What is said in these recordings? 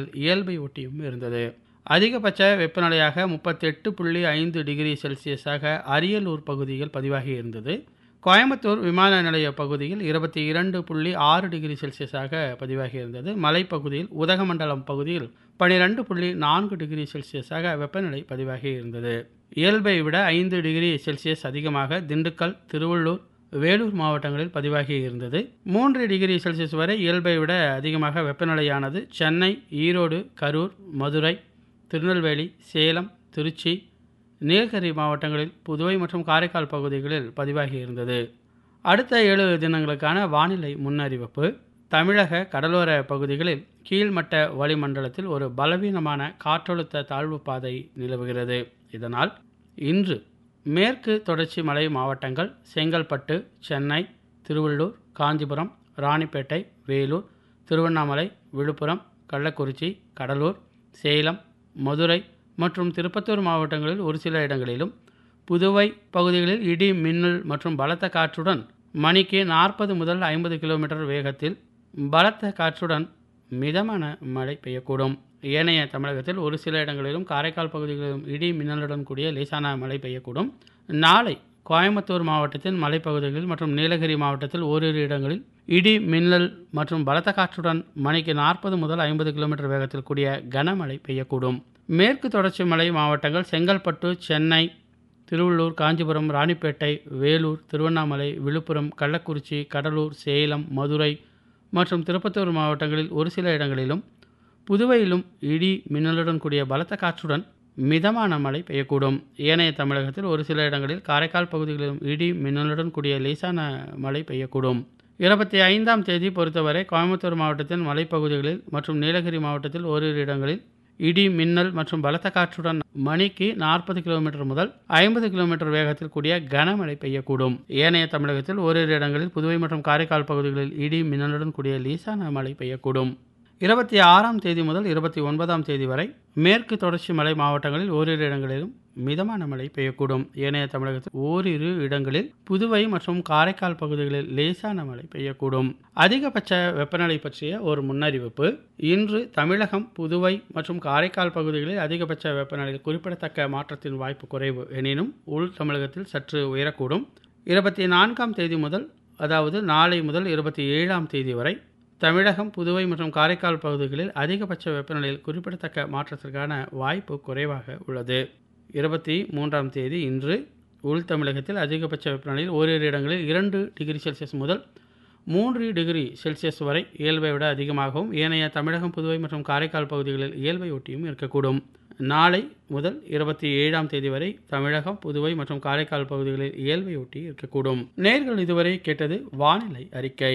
இயல்பை ஒட்டியும் இருந்தது அதிகபட்ச வெப்பநிலையாக முப்பத்தெட்டு புள்ளி ஐந்து டிகிரி செல்சியஸாக அரியலூர் பகுதியில் பதிவாகி இருந்தது கோயம்புத்தூர் விமான நிலைய பகுதியில் இருபத்தி இரண்டு புள்ளி ஆறு டிகிரி செல்சியஸாக பதிவாகி இருந்தது மலைப்பகுதியில் உதகமண்டலம் பகுதியில் பனிரெண்டு புள்ளி நான்கு டிகிரி செல்சியஸாக வெப்பநிலை பதிவாகி இருந்தது இயல்பை விட ஐந்து டிகிரி செல்சியஸ் அதிகமாக திண்டுக்கல் திருவள்ளூர் வேலூர் மாவட்டங்களில் பதிவாகி இருந்தது மூன்று டிகிரி செல்சியஸ் வரை இயல்பை விட அதிகமாக வெப்பநிலையானது சென்னை ஈரோடு கரூர் மதுரை திருநெல்வேலி சேலம் திருச்சி நீலகிரி மாவட்டங்களில் புதுவை மற்றும் காரைக்கால் பகுதிகளில் பதிவாகி இருந்தது அடுத்த ஏழு தினங்களுக்கான வானிலை முன்னறிவிப்பு தமிழக கடலோர பகுதிகளில் கீழ்மட்ட வளிமண்டலத்தில் ஒரு பலவீனமான காற்றழுத்த தாழ்வு பாதை நிலவுகிறது இதனால் இன்று மேற்கு தொடர்ச்சி மலை மாவட்டங்கள் செங்கல்பட்டு சென்னை திருவள்ளூர் காஞ்சிபுரம் ராணிப்பேட்டை வேலூர் திருவண்ணாமலை விழுப்புரம் கள்ளக்குறிச்சி கடலூர் சேலம் மதுரை மற்றும் திருப்பத்தூர் மாவட்டங்களில் ஒரு சில இடங்களிலும் புதுவை பகுதிகளில் இடி மின்னல் மற்றும் பலத்த காற்றுடன் மணிக்கு நாற்பது முதல் ஐம்பது கிலோமீட்டர் வேகத்தில் பலத்த காற்றுடன் மிதமான மழை பெய்யக்கூடும் ஏனைய தமிழகத்தில் ஒரு சில இடங்களிலும் காரைக்கால் பகுதிகளிலும் இடி மின்னலுடன் கூடிய லேசான மழை பெய்யக்கூடும் நாளை கோயம்புத்தூர் மாவட்டத்தின் மலைப்பகுதிகளில் மற்றும் நீலகிரி மாவட்டத்தில் ஓரிரு இடங்களில் இடி மின்னல் மற்றும் பலத்த காற்றுடன் மணிக்கு நாற்பது முதல் ஐம்பது கிலோமீட்டர் வேகத்தில் கூடிய கனமழை பெய்யக்கூடும் மேற்கு தொடர்ச்சி மலை மாவட்டங்கள் செங்கல்பட்டு சென்னை திருவள்ளூர் காஞ்சிபுரம் ராணிப்பேட்டை வேலூர் திருவண்ணாமலை விழுப்புரம் கள்ளக்குறிச்சி கடலூர் சேலம் மதுரை மற்றும் திருப்பத்தூர் மாவட்டங்களில் ஒரு சில இடங்களிலும் புதுவையிலும் இடி மின்னலுடன் கூடிய பலத்த காற்றுடன் மிதமான மழை பெய்யக்கூடும் ஏனைய தமிழகத்தில் ஒரு சில இடங்களில் காரைக்கால் பகுதிகளிலும் இடி மின்னலுடன் கூடிய லேசான மழை பெய்யக்கூடும் இருபத்தி ஐந்தாம் தேதி பொறுத்தவரை கோயம்புத்தூர் மாவட்டத்தின் மலைப்பகுதிகளில் மற்றும் நீலகிரி மாவட்டத்தில் ஓரிரு இடங்களில் இடி மின்னல் மற்றும் பலத்த காற்றுடன் மணிக்கு நாற்பது கிலோமீட்டர் முதல் ஐம்பது கிலோமீட்டர் வேகத்தில் கூடிய கனமழை பெய்யக்கூடும் ஏனைய தமிழகத்தில் ஓரிரு இடங்களில் புதுவை மற்றும் காரைக்கால் பகுதிகளில் இடி மின்னலுடன் கூடிய லேசான மழை பெய்யக்கூடும் இருபத்தி ஆறாம் தேதி முதல் இருபத்தி ஒன்பதாம் தேதி வரை மேற்கு தொடர்ச்சி மலை மாவட்டங்களில் ஓரிரு இடங்களிலும் மிதமான மழை பெய்யக்கூடும் ஏனைய தமிழகத்தில் ஓரிரு இடங்களில் புதுவை மற்றும் காரைக்கால் பகுதிகளில் லேசான மழை பெய்யக்கூடும் அதிகபட்ச வெப்பநிலை பற்றிய ஒரு முன்னறிவிப்பு இன்று தமிழகம் புதுவை மற்றும் காரைக்கால் பகுதிகளில் அதிகபட்ச வெப்பநிலையில் குறிப்பிடத்தக்க மாற்றத்தின் வாய்ப்பு குறைவு எனினும் உள் தமிழகத்தில் சற்று உயரக்கூடும் இருபத்தி நான்காம் தேதி முதல் அதாவது நாளை முதல் இருபத்தி ஏழாம் தேதி வரை தமிழகம் புதுவை மற்றும் காரைக்கால் பகுதிகளில் அதிகபட்ச வெப்பநிலையில் குறிப்பிடத்தக்க மாற்றத்திற்கான வாய்ப்பு குறைவாக உள்ளது இருபத்தி மூன்றாம் தேதி இன்று உள் தமிழகத்தில் அதிகபட்ச வெப்பநிலையில் ஓரிரு இடங்களில் இரண்டு டிகிரி செல்சியஸ் முதல் மூன்று டிகிரி செல்சியஸ் வரை இயல்பை விட அதிகமாகவும் ஏனைய தமிழகம் புதுவை மற்றும் காரைக்கால் பகுதிகளில் இயல்பை ஒட்டியும் இருக்கக்கூடும் நாளை முதல் இருபத்தி ஏழாம் தேதி வரை தமிழகம் புதுவை மற்றும் காரைக்கால் பகுதிகளில் இயல்பை ஒட்டி இருக்கக்கூடும் நேர்கள் இதுவரை கேட்டது வானிலை அறிக்கை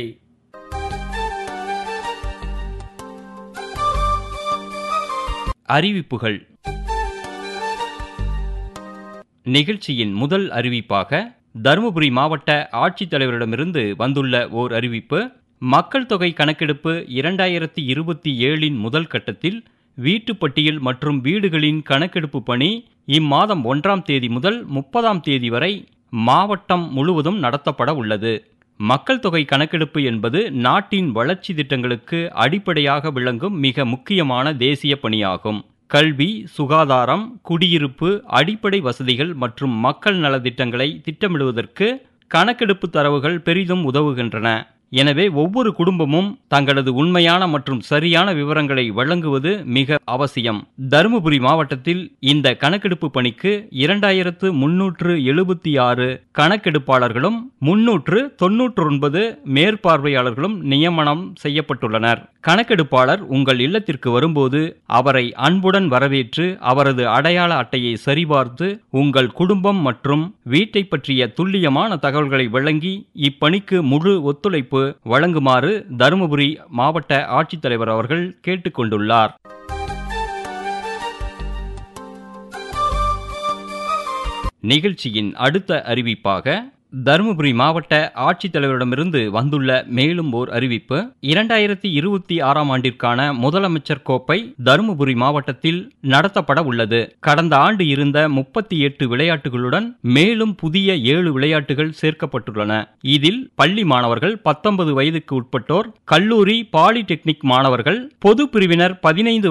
அறிவிப்புகள் நிகழ்ச்சியின் முதல் அறிவிப்பாக தருமபுரி மாவட்ட ஆட்சித்தலைவரிடமிருந்து வந்துள்ள ஓர் அறிவிப்பு மக்கள் தொகை கணக்கெடுப்பு இரண்டாயிரத்தி இருபத்தி ஏழின் முதல் கட்டத்தில் வீட்டுப்பட்டியல் மற்றும் வீடுகளின் கணக்கெடுப்பு பணி இம்மாதம் ஒன்றாம் தேதி முதல் முப்பதாம் தேதி வரை மாவட்டம் முழுவதும் நடத்தப்பட உள்ளது மக்கள் தொகை கணக்கெடுப்பு என்பது நாட்டின் வளர்ச்சி திட்டங்களுக்கு அடிப்படையாக விளங்கும் மிக முக்கியமான தேசிய பணியாகும் கல்வி சுகாதாரம் குடியிருப்பு அடிப்படை வசதிகள் மற்றும் மக்கள் நலத்திட்டங்களை திட்டமிடுவதற்கு கணக்கெடுப்பு தரவுகள் பெரிதும் உதவுகின்றன எனவே ஒவ்வொரு குடும்பமும் தங்களது உண்மையான மற்றும் சரியான விவரங்களை வழங்குவது மிக அவசியம் தருமபுரி மாவட்டத்தில் இந்த கணக்கெடுப்பு பணிக்கு இரண்டாயிரத்து முன்னூற்று எழுபத்தி ஆறு கணக்கெடுப்பாளர்களும் முன்னூற்று தொன்னூற்று ஒன்பது மேற்பார்வையாளர்களும் நியமனம் செய்யப்பட்டுள்ளனர் கணக்கெடுப்பாளர் உங்கள் இல்லத்திற்கு வரும்போது அவரை அன்புடன் வரவேற்று அவரது அடையாள அட்டையை சரிபார்த்து உங்கள் குடும்பம் மற்றும் வீட்டை பற்றிய துல்லியமான தகவல்களை வழங்கி இப்பணிக்கு முழு ஒத்துழைப்பு வழங்குமாறு தருமபுரி மாவட்ட ஆட்சித்தலைவர் அவர்கள் கேட்டுக்கொண்டுள்ளார் நிகழ்ச்சியின் அடுத்த அறிவிப்பாக தருமபுரி மாவட்ட ஆட்சித்தலைவரிடமிருந்து வந்துள்ள மேலும் ஓர் அறிவிப்பு இரண்டாயிரத்தி இருபத்தி ஆறாம் ஆண்டிற்கான முதலமைச்சர் கோப்பை தருமபுரி மாவட்டத்தில் நடத்தப்பட உள்ளது கடந்த ஆண்டு இருந்த முப்பத்தி எட்டு விளையாட்டுகளுடன் மேலும் புதிய ஏழு விளையாட்டுகள் சேர்க்கப்பட்டுள்ளன இதில் பள்ளி மாணவர்கள் பத்தொன்பது வயதுக்கு உட்பட்டோர் கல்லூரி பாலிடெக்னிக் மாணவர்கள் பொது பிரிவினர் பதினைந்து